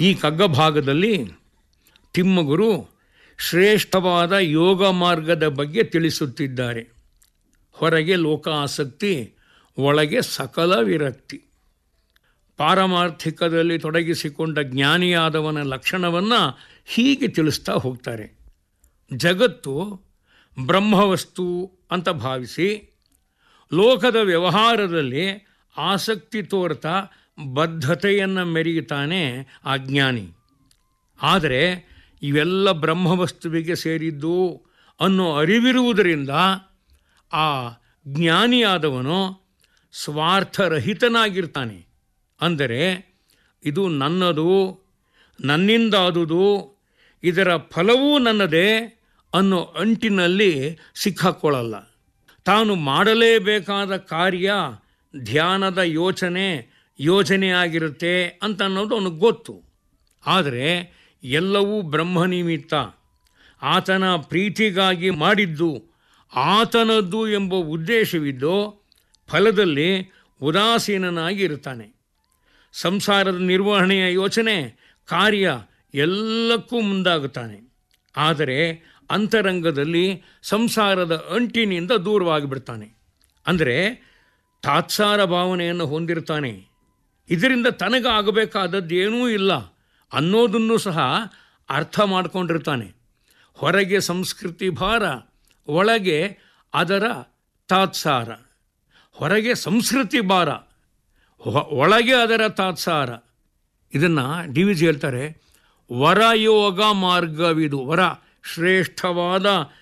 ಈ ಕಗ್ಗ ಭಾಗದಲ್ಲಿ ತಿಮ್ಮಗುರು ಶ್ರೇಷ್ಠವಾದ ಯೋಗ ಮಾರ್ಗದ ಬಗ್ಗೆ ತಿಳಿಸುತ್ತಿದ್ದಾರೆ ಹೊರಗೆ ಲೋಕ ಆಸಕ್ತಿ ಒಳಗೆ ಸಕಲ ವಿರಕ್ತಿ ಪಾರಮಾರ್ಥಿಕದಲ್ಲಿ ತೊಡಗಿಸಿಕೊಂಡ ಜ್ಞಾನಿಯಾದವನ ಲಕ್ಷಣವನ್ನು ಹೀಗೆ ತಿಳಿಸ್ತಾ ಹೋಗ್ತಾರೆ ಜಗತ್ತು ಬ್ರಹ್ಮವಸ್ತು ಅಂತ ಭಾವಿಸಿ ಲೋಕದ ವ್ಯವಹಾರದಲ್ಲಿ ಆಸಕ್ತಿ ತೋರ್ತಾ ಬದ್ಧತೆಯನ್ನು ಮೆರೆಯುತ್ತಾನೆ ಆ ಜ್ಞಾನಿ ಆದರೆ ಇವೆಲ್ಲ ಬ್ರಹ್ಮವಸ್ತುವಿಗೆ ಸೇರಿದ್ದು ಅನ್ನೋ ಅರಿವಿರುವುದರಿಂದ ಆ ಜ್ಞಾನಿಯಾದವನು ಸ್ವಾರ್ಥರಹಿತನಾಗಿರ್ತಾನೆ ಅಂದರೆ ಇದು ನನ್ನದು ನನ್ನಿಂದಾದುದು ಇದರ ಫಲವೂ ನನ್ನದೇ ಅನ್ನೋ ಅಂಟಿನಲ್ಲಿ ಸಿಕ್ಕಾಕೊಳ್ಳಲ್ಲ ತಾನು ಮಾಡಲೇಬೇಕಾದ ಕಾರ್ಯ ಧ್ಯಾನದ ಯೋಚನೆ ಯೋಜನೆಯಾಗಿರುತ್ತೆ ಅಂತ ಅನ್ನೋದು ಅವನಿಗೆ ಗೊತ್ತು ಆದರೆ ಎಲ್ಲವೂ ಬ್ರಹ್ಮನಿಮಿತ್ತ ಆತನ ಪ್ರೀತಿಗಾಗಿ ಮಾಡಿದ್ದು ಆತನದ್ದು ಎಂಬ ಉದ್ದೇಶವಿದ್ದು ಫಲದಲ್ಲಿ ಉದಾಸೀನನಾಗಿ ಇರ್ತಾನೆ ಸಂಸಾರದ ನಿರ್ವಹಣೆಯ ಯೋಚನೆ ಕಾರ್ಯ ಎಲ್ಲಕ್ಕೂ ಮುಂದಾಗುತ್ತಾನೆ ಆದರೆ ಅಂತರಂಗದಲ್ಲಿ ಸಂಸಾರದ ಅಂಟಿನಿಂದ ದೂರವಾಗಿಬಿಡ್ತಾನೆ ಅಂದರೆ ತಾತ್ಸಾರ ಭಾವನೆಯನ್ನು ಹೊಂದಿರ್ತಾನೆ ಇದರಿಂದ ತನಗಾಗಬೇಕಾದದ್ದು ಏನೂ ಇಲ್ಲ ಅನ್ನೋದನ್ನು ಸಹ ಅರ್ಥ ಮಾಡಿಕೊಂಡಿರ್ತಾನೆ ಹೊರಗೆ ಸಂಸ್ಕೃತಿ ಭಾರ ಒಳಗೆ ಅದರ ತಾತ್ಸಾರ ಹೊರಗೆ ಸಂಸ್ಕೃತಿ ಭಾರ ಒಳಗೆ ಅದರ ತಾತ್ಸಾರ ಇದನ್ನು ಡಿ ವಿ ಜಿ ಹೇಳ್ತಾರೆ ವರಯೋಗ ಮಾರ್ಗವಿದು ವರ ಶ್ರೇಷ್ಠವಾದ